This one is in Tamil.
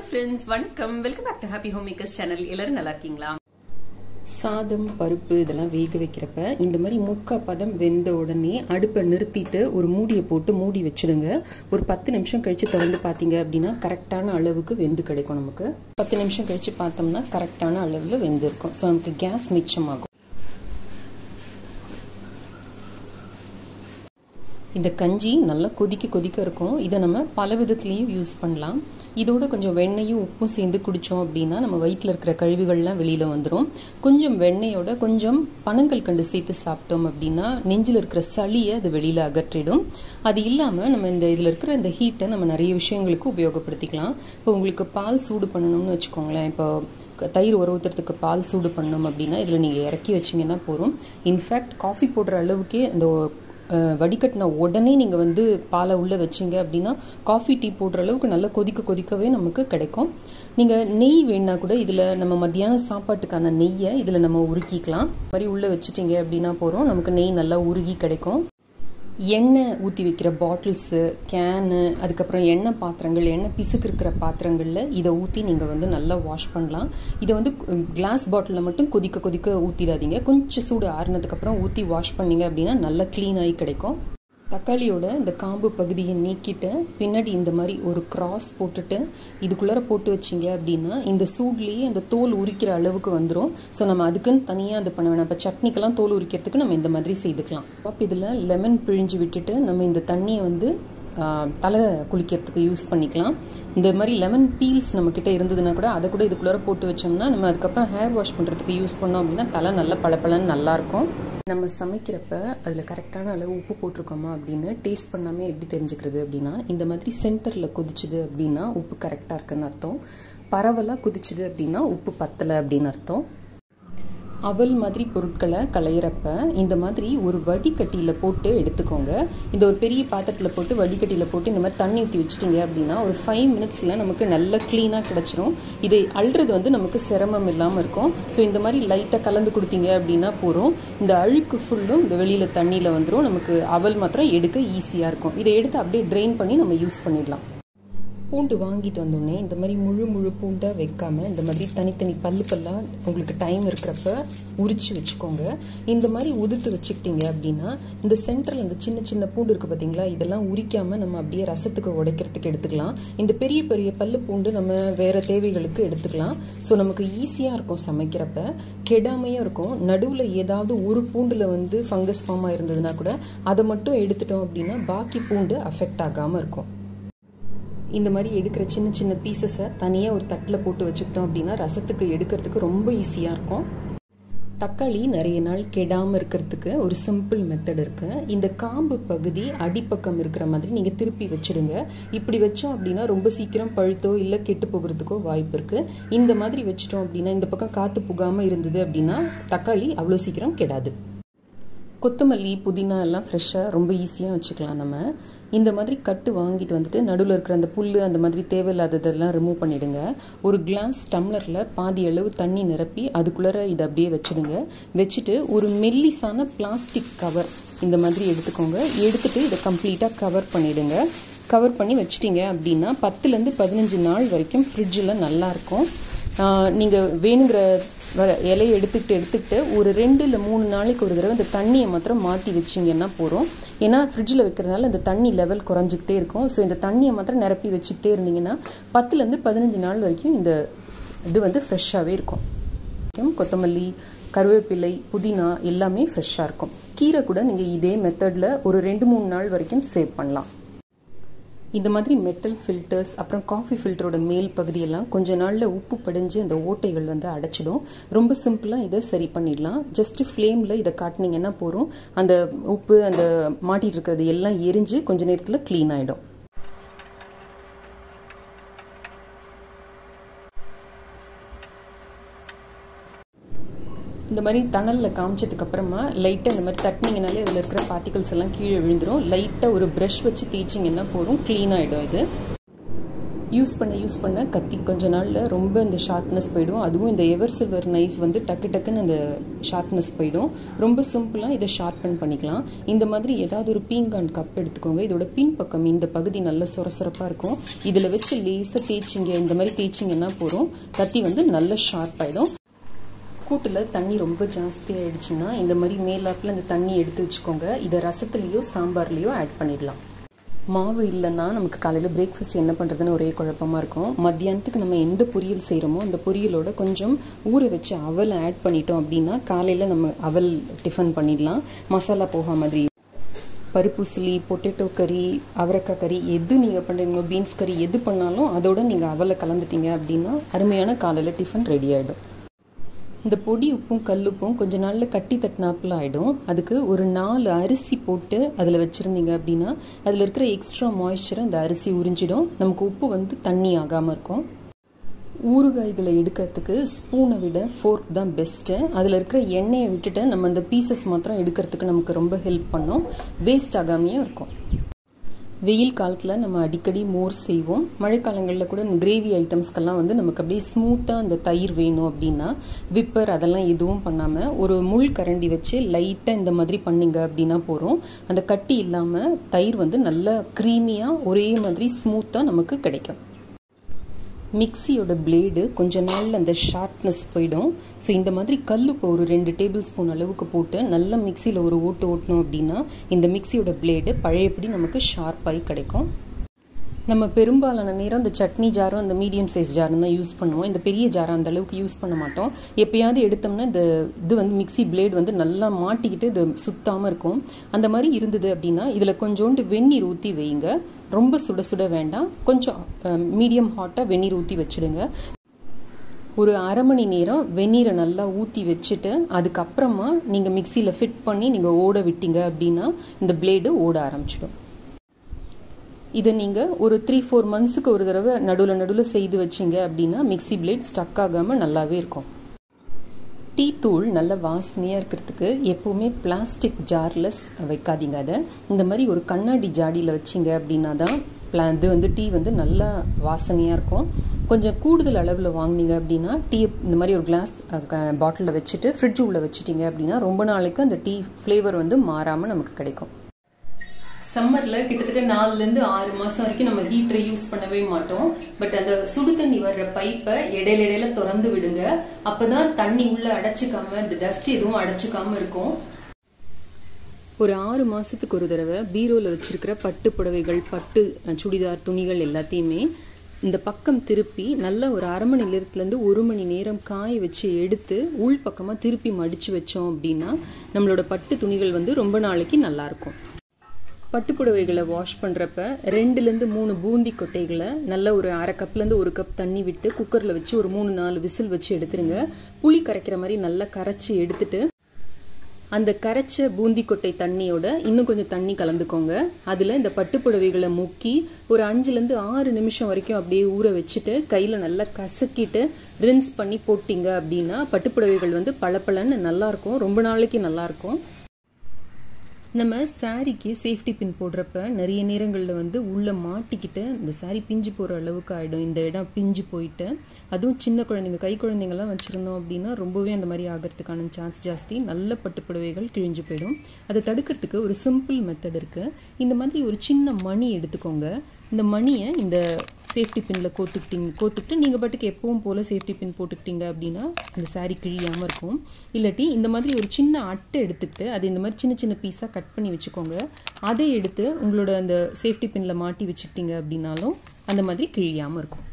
ஃப்ரெண்ட்ஸ் வணக்கம் welcome back to Happy Home Makers channel எல்லாரும் நல்லா இருக்கீங்களா சாதம் பருப்பு இதெல்லாம் வேக வைக்கிறப்ப இந்த மாதிரி முக்கா பதம் வெந்த உடனே அடுப்பை நிறுத்திட்டு ஒரு மூடியை போட்டு மூடி வச்சிடுங்க ஒரு பத்து நிமிஷம் கழித்து திறந்து பார்த்தீங்க அப்படின்னா கரெக்டான அளவுக்கு வெந்து கிடைக்கும் நமக்கு பத்து நிமிஷம் கழித்து பார்த்தோம்னா கரெக்டான அளவில் வெந்து இருக்கும் ஸோ நமக்கு கேஸ் மிச்சமாகும் இந்த கஞ்சி நல்லா கொதிக்க கொதிக்க இருக்கும் இதை நம்ம பல விதத்துலேயும் யூஸ் பண்ணலாம் இதோட கொஞ்சம் வெண்ணெயும் உப்பும் சேர்ந்து குடித்தோம் அப்படின்னா நம்ம வயிற்றில் இருக்கிற கழிவுகள்லாம் வெளியில் வந்துடும் கொஞ்சம் வெண்ணெயோட கொஞ்சம் பனங்கள் கண்டு சேர்த்து சாப்பிட்டோம் அப்படின்னா நெஞ்சில் இருக்கிற சளியை அது வெளியில் அகற்றிடும் அது இல்லாமல் நம்ம இந்த இதில் இருக்கிற இந்த ஹீட்டை நம்ம நிறைய விஷயங்களுக்கு உபயோகப்படுத்திக்கலாம் இப்போ உங்களுக்கு பால் சூடு பண்ணணும்னு வச்சுக்கோங்களேன் இப்போ தயிர் உர ஊற்றுறதுக்கு பால் சூடு பண்ணணும் அப்படின்னா இதில் நீங்கள் இறக்கி வச்சிங்கன்னா போகிறோம் இன்ஃபேக்ட் காஃபி போடுற அளவுக்கே இந்த வடிகட்டின உடனே நீங்கள் வந்து பாலை உள்ளே வச்சிங்க அப்படின்னா காஃபி டீ போடுற அளவுக்கு நல்லா கொதிக்க கொதிக்கவே நமக்கு கிடைக்கும் நீங்கள் நெய் வேணா கூட இதில் நம்ம மத்தியானம் சாப்பாட்டுக்கான நெய்யை இதில் நம்ம உருக்கிக்கலாம் மாதிரி உள்ளே வச்சுட்டிங்க அப்படின்னா போகிறோம் நமக்கு நெய் நல்லா உருகி கிடைக்கும் எண்ணெய் ஊற்றி வைக்கிற பாட்டில்ஸு கேனு அதுக்கப்புறம் எண்ணெய் பாத்திரங்கள் எண்ணெய் பிசுக்கு இருக்கிற பாத்திரங்களில் இதை ஊற்றி நீங்கள் வந்து நல்லா வாஷ் பண்ணலாம் இதை வந்து கிளாஸ் பாட்டிலில் மட்டும் கொதிக்க கொதிக்க ஊற்றிடாதீங்க கொஞ்சம் சூடு ஆறுனதுக்கப்புறம் ஊற்றி வாஷ் பண்ணிங்க அப்படின்னா நல்லா க்ளீன் ஆகி கிடைக்கும் தக்காளியோட இந்த காம்பு பகுதியை நீக்கிட்டு பின்னாடி இந்த மாதிரி ஒரு கிராஸ் போட்டுட்டு இதுக்குள்ளார போட்டு வச்சிங்க அப்படின்னா இந்த சூட்லேயே இந்த தோல் உரிக்கிற அளவுக்கு வந்துடும் ஸோ நம்ம அதுக்குன்னு தனியாக இது பண்ண வேணாம் இப்போ சட்னிக்கெல்லாம் தோல் உரிக்கிறதுக்கு நம்ம இந்த மாதிரி செய்துக்கலாம் அப்போ இதில் லெமன் பிழிஞ்சு விட்டுட்டு நம்ம இந்த தண்ணியை வந்து தலை குளிக்கிறதுக்கு யூஸ் பண்ணிக்கலாம் இந்த மாதிரி லெமன் பீல்ஸ் நம்மக்கிட்ட இருந்ததுன்னா கூட அதை கூட இதுக்குள்ளார போட்டு வச்சோம்னா நம்ம அதுக்கப்புறம் ஹேர் வாஷ் பண்ணுறதுக்கு யூஸ் பண்ணோம் அப்படின்னா தலை நல்லா பளபளன்னு நல்லாயிருக்கும் நம்ம சமைக்கிறப்ப அதில் கரெக்டான அளவு உப்பு போட்டிருக்கோமா அப்படின்னு டேஸ்ட் பண்ணாமல் எப்படி தெரிஞ்சுக்கிறது அப்படின்னா இந்த மாதிரி சென்டரில் கொதிச்சுது அப்படின்னா உப்பு கரெக்டாக இருக்குன்னு அர்த்தம் பரவலாக கொதிச்சுது அப்படின்னா உப்பு பத்தலை அப்படின்னு அர்த்தம் அவல் மாதிரி பொருட்களை களையிறப்ப இந்த மாதிரி ஒரு வடிகட்டியில் போட்டு எடுத்துக்கோங்க இந்த ஒரு பெரிய பாத்திரத்தில் போட்டு வடிகட்டியில் போட்டு இந்த மாதிரி தண்ணி ஊற்றி வச்சிட்டிங்க அப்படின்னா ஒரு ஃபைவ் மினிட்ஸில் நமக்கு நல்லா க்ளீனாக கிடச்சிரும் இதை அள்ளுறது வந்து நமக்கு சிரமம் இல்லாமல் இருக்கும் ஸோ இந்த மாதிரி லைட்டாக கலந்து கொடுத்தீங்க அப்படின்னா போகிறோம் இந்த அழுக்கு ஃபுல்லும் இந்த வெளியில் தண்ணியில் வந்துடும் நமக்கு அவல் மாத்திரம் எடுக்க ஈஸியாக இருக்கும் இதை எடுத்து அப்படியே ட்ரெயின் பண்ணி நம்ம யூஸ் பண்ணிடலாம் பூண்டு வாங்கிட்டு வந்தோடனே இந்த மாதிரி முழு முழு பூண்டாக வைக்காமல் இந்த மாதிரி தனித்தனி பல்லு பல்லாக உங்களுக்கு டைம் இருக்கிறப்ப உரித்து வச்சுக்கோங்க இந்த மாதிரி உதுத்து வச்சுக்கிட்டீங்க அப்படின்னா இந்த சென்டரில் இந்த சின்ன சின்ன பூண்டு இருக்குது பார்த்தீங்களா இதெல்லாம் உரிக்காமல் நம்ம அப்படியே ரசத்துக்கு உடைக்கிறதுக்கு எடுத்துக்கலாம் இந்த பெரிய பெரிய பல்லு பூண்டு நம்ம வேறு தேவைகளுக்கு எடுத்துக்கலாம் ஸோ நமக்கு ஈஸியாக இருக்கும் சமைக்கிறப்ப கெடாமையும் இருக்கும் நடுவில் ஏதாவது ஒரு பூண்டில் வந்து ஃபங்கஸ் ஃபார்மாக இருந்ததுன்னா கூட அதை மட்டும் எடுத்துட்டோம் அப்படின்னா பாக்கி பூண்டு அஃபெக்ட் ஆகாமல் இருக்கும் இந்த மாதிரி எடுக்கிற சின்ன சின்ன பீசஸை தனியாக ஒரு தட்டில் போட்டு வச்சுக்கிட்டோம் அப்படின்னா ரசத்துக்கு எடுக்கிறதுக்கு ரொம்ப ஈஸியாக இருக்கும் தக்காளி நிறைய நாள் கெடாமல் இருக்கிறதுக்கு ஒரு சிம்பிள் மெத்தட் இருக்குது இந்த காம்பு பகுதி அடிப்பக்கம் இருக்கிற மாதிரி நீங்கள் திருப்பி வச்சுடுங்க இப்படி வச்சோம் அப்படின்னா ரொம்ப சீக்கிரம் பழுத்தோ இல்லை கெட்டு போகிறதுக்கோ வாய்ப்பு இருக்குது இந்த மாதிரி வச்சிட்டோம் அப்படின்னா இந்த பக்கம் காற்று புகாமல் இருந்தது அப்படின்னா தக்காளி அவ்வளோ சீக்கிரம் கெடாது கொத்தமல்லி புதினா எல்லாம் ஃப்ரெஷ்ஷாக ரொம்ப ஈஸியாக வச்சுக்கலாம் நம்ம இந்த மாதிரி கட்டு வாங்கிட்டு வந்துட்டு நடுவில் இருக்கிற அந்த புல் அந்த மாதிரி தேவையில்லாததெல்லாம் ரிமூவ் பண்ணிவிடுங்க ஒரு கிளாஸ் டம்ளரில் பாதி அளவு தண்ணி நிரப்பி அதுக்குள்ளே இதை அப்படியே வச்சுடுங்க வச்சுட்டு ஒரு மெல்லிசான பிளாஸ்டிக் கவர் இந்த மாதிரி எடுத்துக்கோங்க எடுத்துகிட்டு இதை கம்ப்ளீட்டாக கவர் பண்ணிவிடுங்க கவர் பண்ணி வச்சிட்டிங்க அப்படின்னா பத்துலேருந்து பதினஞ்சு நாள் வரைக்கும் ஃப்ரிட்ஜில் நல்லாயிருக்கும் நீங்கள் வேணுங்கிற வர இலையை எடுத்துக்கிட்டு எடுத்துக்கிட்டு ஒரு ரெண்டு இல்லை மூணு நாளைக்கு ஒரு தடவை இந்த தண்ணியை மாத்திரம் மாற்றி வச்சிங்கன்னா போகிறோம் ஏன்னா ஃப்ரிட்ஜில் வைக்கிறதுனால இந்த தண்ணி லெவல் குறைஞ்சிக்கிட்டே இருக்கும் ஸோ இந்த தண்ணியை மாத்திரம் நிரப்பி வச்சுக்கிட்டே இருந்தீங்கன்னா பத்துலேருந்து பதினஞ்சு நாள் வரைக்கும் இந்த இது வந்து ஃப்ரெஷ்ஷாகவே இருக்கும் கொத்தமல்லி கருவேப்பிலை புதினா எல்லாமே ஃப்ரெஷ்ஷாக இருக்கும் கீரை கூட நீங்கள் இதே மெத்தடில் ஒரு ரெண்டு மூணு நாள் வரைக்கும் சேவ் பண்ணலாம் இந்த மாதிரி மெட்டல் ஃபில்டர்ஸ் அப்புறம் காஃபி ஃபில்டரோட மேல் பகுதியெல்லாம் கொஞ்ச நாளில் உப்பு படிஞ்சு அந்த ஓட்டைகள் வந்து அடைச்சிடும் ரொம்ப சிம்பிளாக இதை சரி பண்ணிடலாம் ஜஸ்ட் ஃப்ளேமில் இதை காட்டினீங்கன்னா போகிறோம் அந்த உப்பு அந்த மாட்டிகிட்டு இருக்கிறது எல்லாம் எரிஞ்சு கொஞ்ச நேரத்தில் க்ளீன் ஆகிடும் இந்த மாதிரி தணலில் காமிச்சதுக்கு அப்புறமா லைட்டாக இந்த மாதிரி தட்டினீங்கனாலே அதில் இருக்கிற பார்ட்டிகல்ஸ் எல்லாம் கீழே விழுந்துடும் லைட்டாக ஒரு ப்ரஷ் வச்சு தேய்ச்சிங்கன்னா போதும் க்ளீன் ஆகிடும் இது யூஸ் பண்ண யூஸ் பண்ண கத்தி கொஞ்ச நாளில் ரொம்ப இந்த ஷார்ப்னஸ் போயிடும் அதுவும் இந்த எவர் சில்வர் நைஃப் வந்து டக்கு டக்குன்னு அந்த ஷார்ப்னஸ் போயிடும் ரொம்ப சிம்பிளாக இதை ஷார்ப்பன் பண்ணிக்கலாம் இந்த மாதிரி ஏதாவது ஒரு பீங்கான் கப் எடுத்துக்கோங்க இதோட பின் பக்கம் இந்த பகுதி நல்ல சொரசொரப்பாக இருக்கும் இதில் வச்சு லேசாக தேய்ச்சிங்க இந்த மாதிரி தேய்ச்சிங்கன்னா போதும் கத்தி வந்து நல்ல ஷார்ப் ஆகிடும் கூட்டில் தண்ணி ரொம்ப ஜாஸ்தி ஆயிடுச்சுன்னா இந்த மாதிரி மேலாப்பில் இந்த தண்ணி எடுத்து வச்சுக்கோங்க இதை ரசத்துலேயோ சாம்பார்லேயோ ஆட் பண்ணிடலாம் மாவு இல்லைன்னா நமக்கு காலையில் பிரேக்ஃபாஸ்ட் என்ன பண்ணுறதுன்னு ஒரே குழப்பமாக இருக்கும் மத்தியானத்துக்கு நம்ம எந்த பொரியல் செய்கிறோமோ அந்த பொரியலோட கொஞ்சம் ஊற வச்சு அவல் ஆட் பண்ணிட்டோம் அப்படின்னா காலையில் நம்ம அவல் டிஃபன் பண்ணிடலாம் மசாலா போக மாதிரி பருப்புசிலி பொட்டேட்டோ கறி அவரைக்காய் கறி எது நீங்கள் பண்ணுறீங்களோ பீன்ஸ் கறி எது பண்ணாலும் அதோட நீங்கள் அவலை கலந்துட்டீங்க அப்படின்னா அருமையான காலையில் டிஃபன் ரெடி ஆகிடும் இந்த பொடி உப்பும் கல்லுப்பும் கொஞ்ச நாளில் கட்டி தட்டினாப்பில் ஆகிடும் அதுக்கு ஒரு நாலு அரிசி போட்டு அதில் வச்சுருந்தீங்க அப்படின்னா அதில் இருக்கிற எக்ஸ்ட்ரா மாய்ஸ்சரை அந்த அரிசி உறிஞ்சிடும் நமக்கு உப்பு வந்து தண்ணி ஆகாமல் இருக்கும் ஊறுகாய்களை எடுக்கிறதுக்கு ஸ்பூனை விட ஃபோர்க் தான் பெஸ்ட்டு அதில் இருக்கிற எண்ணெயை விட்டுட்டு நம்ம அந்த பீசஸ் மாத்திரம் எடுக்கிறதுக்கு நமக்கு ரொம்ப ஹெல்ப் பண்ணும் வேஸ்ட் ஆகாமையும் இருக்கும் வெயில் காலத்தில் நம்ம அடிக்கடி மோர் செய்வோம் மழைக்காலங்களில் கூட கிரேவி ஐட்டம்ஸ்க்கெல்லாம் வந்து நமக்கு அப்படியே ஸ்மூத்தாக அந்த தயிர் வேணும் அப்படின்னா விப்பர் அதெல்லாம் எதுவும் பண்ணாமல் ஒரு முள் கரண்டி வச்சு லைட்டாக இந்த மாதிரி பண்ணிங்க அப்படின்னா போகிறோம் அந்த கட்டி இல்லாமல் தயிர் வந்து நல்லா க்ரீமியாக ஒரே மாதிரி ஸ்மூத்தாக நமக்கு கிடைக்கும் மிக்சியோட பிளேடு கொஞ்ச நாளில் அந்த ஷார்ப்னஸ் போயிடும் ஸோ இந்த மாதிரி கல் இப்போ ஒரு ரெண்டு டேபிள் ஸ்பூன் அளவுக்கு போட்டு நல்லா மிக்சியில் ஒரு ஓட்டு ஓட்டணும் அப்படின்னா இந்த மிக்சியோட பிளேடு பழையபடி நமக்கு ஷார்ப்பாகி கிடைக்கும் நம்ம பெரும்பாலான நேரம் இந்த சட்னி ஜாரும் அந்த மீடியம் சைஸ் ஜாரும் தான் யூஸ் பண்ணுவோம் இந்த பெரிய ஜாரம் அந்த அளவுக்கு யூஸ் பண்ண மாட்டோம் எப்பயாவது எடுத்தோம்னா இந்த இது வந்து மிக்சி பிளேட் வந்து நல்லா மாட்டிக்கிட்டு இது சுத்தாமல் இருக்கும் அந்த மாதிரி இருந்தது அப்படின்னா இதில் கொஞ்சோண்டு வெந்நீர் ஊற்றி வைங்க ரொம்ப சுட சுட வேண்டாம் கொஞ்சம் மீடியம் ஹாட்டாக வெந்நீர் ஊற்றி வச்சுடுங்க ஒரு அரை மணி நேரம் வெந்நீரை நல்லா ஊற்றி வச்சுட்டு அதுக்கப்புறமா நீங்கள் மிக்சியில் ஃபிட் பண்ணி நீங்கள் ஓட விட்டீங்க அப்படின்னா இந்த பிளேடு ஓட ஆரம்பிச்சிடும் இதை நீங்கள் ஒரு த்ரீ ஃபோர் மந்த்ஸுக்கு ஒரு தடவை நடுவில் நடுவில் செய்து வச்சிங்க அப்படின்னா மிக்சி பிளேட் ஸ்டக் ஆகாமல் நல்லாவே இருக்கும் டீ தூள் நல்ல வாசனையாக இருக்கிறதுக்கு எப்போவுமே பிளாஸ்டிக் ஜாரில் வைக்காதீங்க அதை இந்த மாதிரி ஒரு கண்ணாடி ஜாடியில் வச்சிங்க அப்படின்னா தான் பிளா இது வந்து டீ வந்து நல்லா வாசனையாக இருக்கும் கொஞ்சம் கூடுதல் அளவில் வாங்கினீங்க அப்படின்னா டீ இந்த மாதிரி ஒரு கிளாஸ் பாட்டிலில் வச்சுட்டு ஃப்ரிட்ஜ் உள்ளே வச்சுட்டிங்க அப்படின்னா ரொம்ப நாளைக்கு அந்த டீ ஃப்ளேவர் வந்து மாறாமல் நமக்கு கிடைக்கும் சம்மரில் கிட்டத்தட்ட நாலுலேருந்து ஆறு மாதம் வரைக்கும் நம்ம ஹீட்டரை யூஸ் பண்ணவே மாட்டோம் பட் அந்த சுடு தண்ணி வர்ற பைப்பை இடையில இடையில திறந்து விடுங்க அப்போ தான் தண்ணி உள்ளே அடைச்சிக்காம இந்த டஸ்ட் எதுவும் அடைச்சிக்காம இருக்கும் ஒரு ஆறு மாதத்துக்கு ஒரு தடவை பீரோவில் வச்சுருக்கிற பட்டு புடவைகள் பட்டு சுடிதார் துணிகள் எல்லாத்தையுமே இந்த பக்கம் திருப்பி நல்ல ஒரு அரை மணி நேரத்துலேருந்து ஒரு மணி நேரம் காய வச்சு எடுத்து உள் பக்கமாக திருப்பி மடித்து வச்சோம் அப்படின்னா நம்மளோட பட்டு துணிகள் வந்து ரொம்ப நாளைக்கு நல்லாயிருக்கும் பட்டுப்புடவைகளை வாஷ் பண்ணுறப்ப ரெண்டுலேருந்து மூணு பூந்தி கொட்டைகளை நல்ல ஒரு அரை கப்லேருந்து ஒரு கப் தண்ணி விட்டு குக்கரில் வச்சு ஒரு மூணு நாலு விசில் வச்சு எடுத்துருங்க புளி கரைக்கிற மாதிரி நல்லா கரைச்சி எடுத்துட்டு அந்த கரைச்ச பூந்தி கொட்டை தண்ணியோட இன்னும் கொஞ்சம் தண்ணி கலந்துக்கோங்க அதில் இந்த பட்டுப்புடவைகளை முக்கி ஒரு அஞ்சுலேருந்து ஆறு நிமிஷம் வரைக்கும் அப்படியே ஊற வச்சுட்டு கையில் நல்லா கசக்கிட்டு ரின்ஸ் பண்ணி போட்டிங்க அப்படின்னா பட்டுப்புடவைகள் வந்து பளபளன்னு நல்லாயிருக்கும் ரொம்ப நாளைக்கு நல்லாயிருக்கும் நம்ம சாரிக்கு சேஃப்டி பின் போடுறப்ப நிறைய நேரங்களில் வந்து உள்ளே மாட்டிக்கிட்டு இந்த சாரி பிஞ்சு போகிற அளவுக்கு ஆகிடும் இந்த இடம் பிஞ்சு போயிட்டு அதுவும் சின்ன குழந்தைங்க கை குழந்தைங்கள்லாம் வச்சுருந்தோம் அப்படின்னா ரொம்பவே அந்த மாதிரி ஆகிறதுக்கான சான்ஸ் ஜாஸ்தி நல்ல பட்டுப்புடவைகள் கிழிஞ்சு போயிடும் அதை தடுக்கிறதுக்கு ஒரு சிம்பிள் மெத்தட் இருக்குது இந்த மாதிரி ஒரு சின்ன மணி எடுத்துக்கோங்க இந்த மணியை இந்த சேஃப்டி பின்னில் கோத்துக்கிட்டீங்க கோத்துக்கிட்டு நீங்கள் பாட்டுக்கு எப்பவும் போல் சேஃப்டி பின் போட்டுக்கிட்டீங்க அப்படின்னா அந்த சாரீ கிழியாமல் இருக்கும் இல்லாட்டி இந்த மாதிரி ஒரு சின்ன அட்டை எடுத்துக்கிட்டு அது இந்த மாதிரி சின்ன சின்ன பீஸாக கட் பண்ணி வச்சுக்கோங்க அதை எடுத்து உங்களோட அந்த சேஃப்டி பின்னில் மாட்டி வச்சுக்கிட்டீங்க அப்படின்னாலும் அந்த மாதிரி கிழியாமல் இருக்கும்